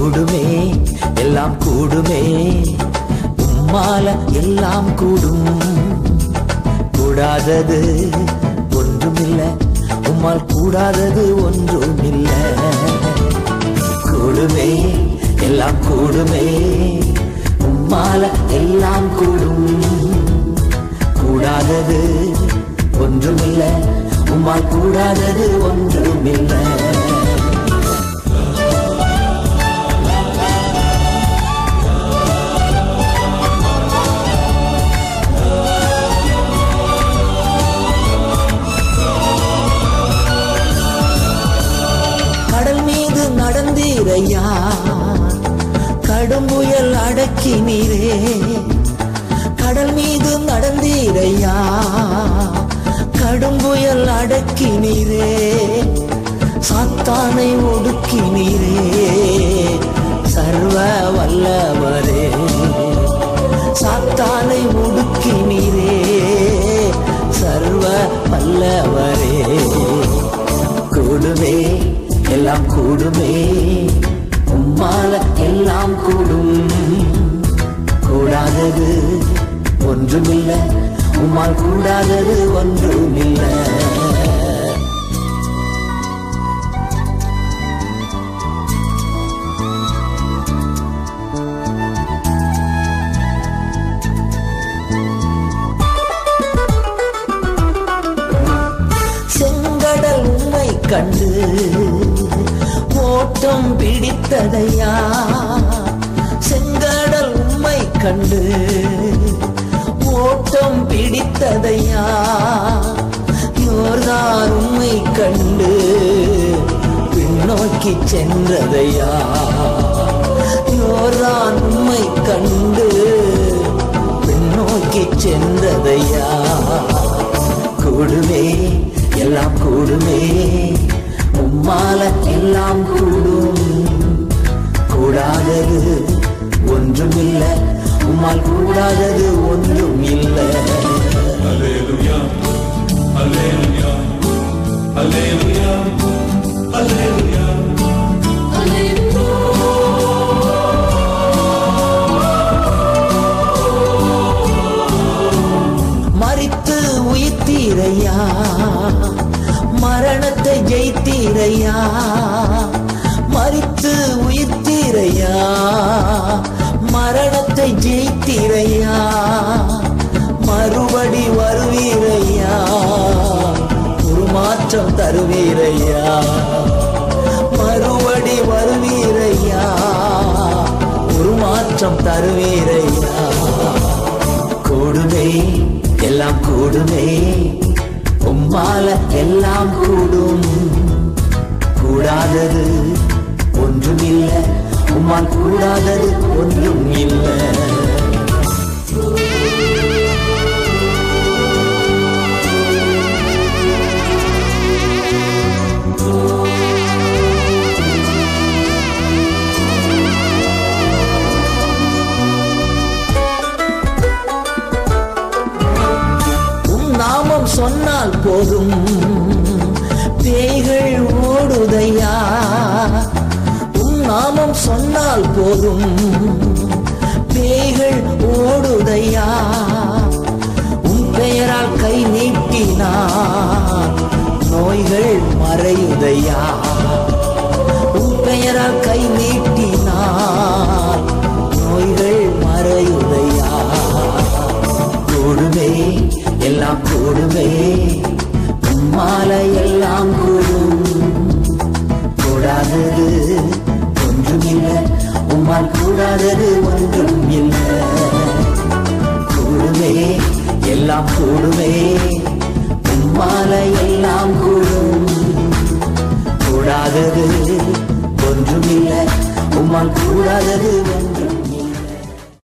கூடுமே எல்லாம் கூடுமே உம்மால எல்லாம் கூடும் கூடாதது ஒன்றுமில்ல உம்மால் கூடாதது ஒன்றுமில்ல கூடுமே எல்லாம் கூடுமே உம்மால எல்லாம் கூடும் கூடாதது ஒன்றுமில்ல உம்மால் கூடாதது ஒன்றுமில்ல கடல் மீது நடந்தீரையா கடும் புயல் அடக்கினீரே கடல் மீது நடந்தீரையா கடும் புயல் அடக்கினீரே சாத்தானை ஒடுக்கினீரே சர்வ வல்லவரே சாத்தானை ஒடுக்கினீரே சர்வ வல்லவரே கூடுமே எல்லாம் கூடுமே உம்மால எல்லாம் கூடும் கூடாதது ஒன்றுமில்ல உம்மால் கூடாதது ஒன்றுமில்ல செங்கடல் உண்மை கண்டு ஓட்டம் பிடித்ததையா செங்கடல் உண்மை கண்டு ஓட்டம் பிடித்ததையா யோர்தான் உண்மை கண்டு பின்னோக்கி சென்றதையா யோர்தான் உண்மை கண்டு பின்னோக்கி சென்றதையா கூடுமே எல்லாம் கூடுமே உம்மால எல்லாம் கூடும் கூடாதது ஒன்றுமில்ல உம்மால் கூடாதது ஒன்றும் இல்லை Alleluia, Alleluia, Alleluia, Alleluia. மறித்து உயிர்த்தீரையா மரணத்தை ஜெயித்தீரையா மறித்து உயிர்த்தீரையா மரணத்தை ஜெயித்தீரையா மறுபடி வருவீரையா ஒரு மாற்றம் தருவீரையா மறுபடி வருவீரையா ஒரு மாற்றம் தருவீரையா கூடுமே எல்லாம் கூடுமே உம்மால எல்லாம் கூடும் கூடாதது ஒன்றுமில்ல உம்மால் கூடாதது ஒன்றும் இல்லை உம் நாமம் சொன்னால் போதும் பேய்கள் ஓடுதையா உம் நாமம் சொன்னால் போதும் பேய்கள் ஓடுதையா உன் பெயரால் கை நீட்டினார் நோய்கள் மறையுதையா உன் பெயரால் கை நீட்டினார் நோய்கள் மறையுதையா கூடுமே எல்லாம் கூடுமே உம்மால எல்லாம் கூடும் கூடாதது ஒன்றுமில்லை உம்மால் கூடாதது ஒன்றும் இல்லை கூடுமே எல்லாம் கூடுமே உம்மால எல்லாம் கூடும் கூடாதது ஒன்றுமில்லை உம்மால் கூடாதது ஒன்றும்